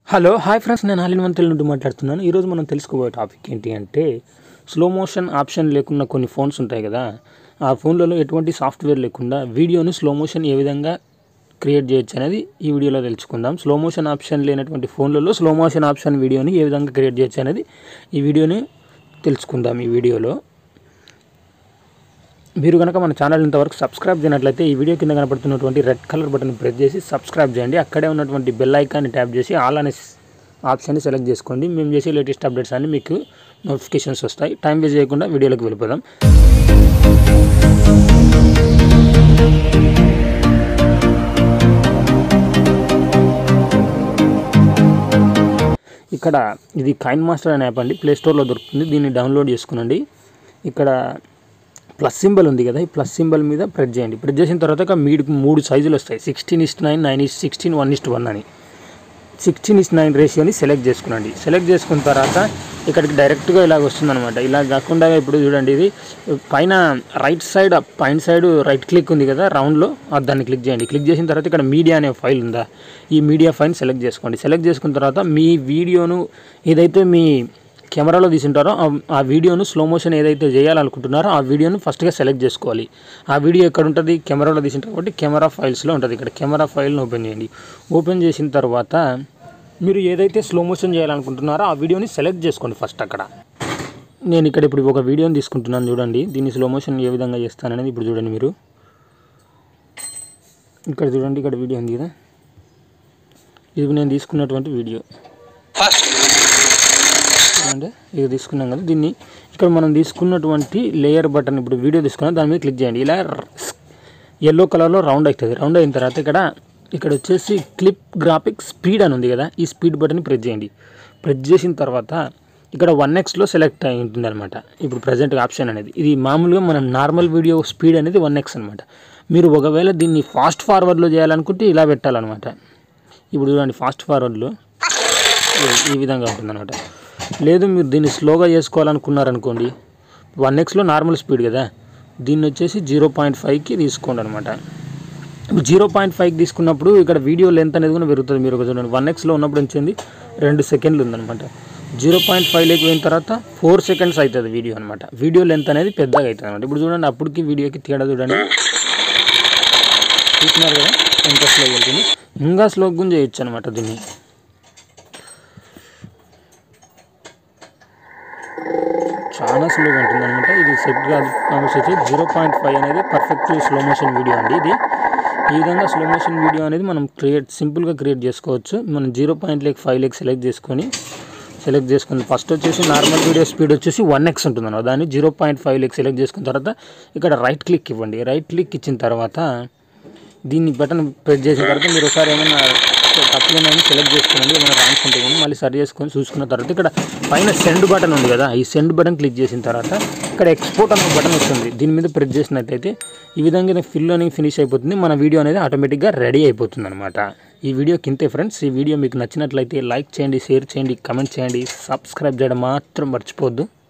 hello hi friends నేను హాలిన్ మంత్రి నుండి మాట్లాడుతున్నాను ఈరోజు మనం తెలుసుకోబోయే టాపిక్ ఏంటి అంటే స్లో మోషన్ ఆప్షన్ లేకుండా కొన్ని ఫోన్స్ ఉంటాయి కదా ఆ ఫోన్లలో ఎటువంటి సాఫ్ట్వేర్ లేకుండా వీడియోని స్లో మోషన్ ఏ విధంగా క్రియేట్ చేయొచ్చు అనేది ఈ వీడియోలో తెలుసుకుందాం స్లో మోషన్ ఆప్షన్ లేనటువంటి ఫోన్లలో స్లో మోషన్ ఆప్షన్ వీడియోని ఏ విధంగా క్రియేట్ చేయొచ్చు అనేది ఈ వీడియోని తెలుసుకుందాం ఈ వీడియోలో మీరు కనుక మన ఛానల్ ఇంతవరకు సబ్స్క్రైబ్ చేయనట్లయితే ఈ వీడియో కింద కనపడుతున్నటువంటి రెడ్ కలర్ బటన్ ప్రెస్ చేసి సబ్స్క్రైబ్ చేయండి అక్కడే ఉన్నటువంటి బెల్ ఐకాన్ని ట్యాప్ చేసి ఆల్ అనే ఆప్షన్ని సెలెక్ట్ చేసుకోండి మేము చేసే లేటెస్ట్ అప్డేట్స్ అన్ని మీకు నోటిఫికేషన్స్ వస్తాయి టైం వేస్ట్ చేయకుండా వీడియోలోకి వెళ్ళిపోదాం ఇక్కడ ఇది కైన్ మాస్టర్ అనే యాప్ అండి ప్లే స్టోర్లో దొరుకుతుంది దీన్ని డౌన్లోడ్ చేసుకునండి ఇక్కడ ప్లస్ సింబల్ ఉంది కదా ఈ ప్లస్ సింబల్ మీద ప్రెస్ చేయండి ప్రెస్ చేసిన తర్వాత ఇక మీకు మూడు సైజులు వస్తాయి sixteen is to nine nine is to sixteen one is to one అని సిక్స్టీన్ ఇస్ నైన్ రేషియోని సెలెక్ట్ చేసుకునండి సెలెక్ట్ చేసుకున్న తర్వాత ఇక్కడికి డైరెక్ట్గా ఇలాగ వస్తుందన్నమాట ఇలా కాకుండా ఇప్పుడు చూడండి ఇది పైన రైట్ సైడ్ పైన సైడ్ రైట్ క్లిక్ ఉంది కదా రౌండ్లో అది దాన్ని క్లిక్ చేయండి క్లిక్ చేసిన తర్వాత ఇక్కడ మీడియా అనే ఫైల్ ఉందా ఈ మీడియా ఫైల్ సెలెక్ట్ చేసుకోండి సెలెక్ట్ చేసుకున్న తర్వాత మీ వీడియోను ఏదైతే మీ కెమెరాలో తీసుంటారో ఆ- ఆ వీడియోను స్లో మోషన్ ఏదైతే చేయాలనుకుంటున్నారో ఆ వీడియోను ఫస్ట్గా సెలెక్ట్ చేసుకోవాలి ఆ వీడియో ఎక్కడ ఉంటుంది కెమెరాలో తీసింటారు కాబట్టి కెమెరా ఫైల్స్లో ఉంటుంది ఇక్కడ కెమెరా ఫైల్ని ఓపెన్ చేయండి ఓపెన్ చేసిన తర్వాత మీరు ఏదైతే స్లో మోషన్ చేయాలనుకుంటున్నారో ఆ వీడియోని సెలెక్ట్ చేసుకోండి ఫస్ట్ అక్కడ నేను ఇక్కడ ఇప్పుడు ఒక వీడియోని తీసుకుంటున్నాను చూడండి దీన్ని స్లో మోషన్ ఏ విధంగా చేస్తాననేది ఇప్పుడు చూడండి మీరు ఇక్కడ చూడండి ఇక్కడ వీడియో ఉంది కదా ఇది నేను తీసుకున్నటువంటి వీడియో చూడండి ఇది తీసుకున్నాం కదా దీన్ని ఇక్కడ మనం తీసుకున్నటువంటి లేయర్ బటన్ ఇప్పుడు వీడియో తీసుకున్నాం దాని మీద క్లిక్ చేయండి ఇలా ఎల్లో కలర్లో రౌండ్ అవుతుంది రౌండ్ అయిన తర్వాత ఇక్కడ ఇక్కడ వచ్చేసి క్లిప్ గ్రాఫిక్ స్పీడ్ అని ఉంది కదా ఈ స్పీడ్ బటన్ ప్రెస్ చేయండి ప్రెస్ చేసిన తర్వాత ఇక్కడ వన్ ఎక్స్లో సెలెక్ట్ అయి ఉంటుంది అనమాట ఇప్పుడు ప్రజెంట్ ఆప్షన్ అనేది ఇది మామూలుగా మనం నార్మల్ వీడియో స్పీడ్ అనేది వన్ ఎక్స్ అనమాట మీరు ఒకవేళ దీన్ని ఫాస్ట్ ఫార్వర్డ్లో చేయాలనుకుంటే ఇలా పెట్టాలన్నమాట ఇప్పుడు చూడండి ఫాస్ట్ ఫార్వర్డ్లో ఈ- ఈ విధంగా ఉంటుందన్నమాట లేదు మీరు దీన్ని స్లోగా చేసుకోవాలనుకున్నారనుకోండి వన్ ఎక్స్లో నార్మల్ స్పీడ్ కదా దీన్ని వచ్చేసి జీరో పాయింట్ ఫైవ్కి తీసుకోండి అనమాట జీరో పాయింట్ ఫైవ్కి తీసుకున్నప్పుడు ఇక్కడ వీడియో లెంత్ అనేది కూడా పెరుగుతుంది మీరు ఒక చూడండి వన్ ఎక్స్లో ఉన్నప్పుడు వచ్చింది రెండు సెకండ్లు ఉందన్నమాట జీరో పాయింట్ ఫైవ్లోకి పోయిన తర్వాత ఫోర్ సెకండ్స్ అవుతుంది వీడియో అనమాట వీడియో లెంత్ అనేది పెద్దగా అవుతుంది అనమాట ఇప్పుడు చూడండి అప్పటికి వీడియోకి తేడా చూడండి చూస్తున్నారు కదా ఎంత స్లో వెళ్తుంది ఇంకా స్లో గుంజ చేయొచ్చు అనమాట దీన్ని చాలా స్లోగా ఉంటుంది అనమాట ఇది సెట్ కాదు వచ్చేసి జీరో పాయింట్ ఫైవ్ అనేది పర్ఫెక్ట్ స్లో మోషన్ వీడియో అండి ఇది ఈ విధంగా స్లో మోషన్ వీడియో అనేది మనం క్రియేట్ సింపుల్గా క్రియేట్ చేసుకోవచ్చు మనం జీరో పాయింట్ లేక్ ఫైవ్ లేక్ సెలెక్ట్ చేసుకొని సెలెక్ట్ చేసుకుని ఫస్ట్ వచ్చేసి నార్మల్ వీడియో స్పీడ్ వచ్చేసి వన్ ఎక్స్ ఉంటుంది అన్నమాట దాన్ని జీరో పాయింట్ ఫైవ్ లేక్ సెలెక్ట్ చేసుకున్న తర్వాత ఇక్కడ రైట్ క్లిక్ ఇవ్వండి రైట్ క్లిక్ ఇచ్చిన తర్వాత దీన్ని బటన్ ప్రెస్ చేసిన తర్వాత మీరు ఒకసారి ఏమైనా తప్పులు ఉన్నాయని సెలెక్ట్ చేసుకోండి ఏమైనా రాంగ్స్ ఉంటే కానీ మళ్ళీ సరి చేసుకొని చూసుకున్న తర్వాత ఇక్కడ పైన సెండ్ బటన్ ఉంది కదా ఈ సెండ్ బటన్ క్లిక్ చేసిన తర్వాత ఇక్కడ ఎక్స్పోర్ట్ అనే బటన్ వస్తుంది దీని మీద ప్రెస్ చేసినట్టయితే ఈ విధంగా ఫిల్ అని ఫినిష్ అయిపోతుంది మన వీడియో అనేది ఆటోమేటిక్గా రెడీ అయిపోతుంది అనమాట ఈ వీడియో కింతే ఫ్రెండ్స్ ఈ వీడియో మీకు నచ్చినట్లయితే లైక్ చేయండి షేర్ చేయండి కమెంట్ చేయండి సబ్స్క్రైబ్ చేయడం మాత్రం మర్చిపోవద్దు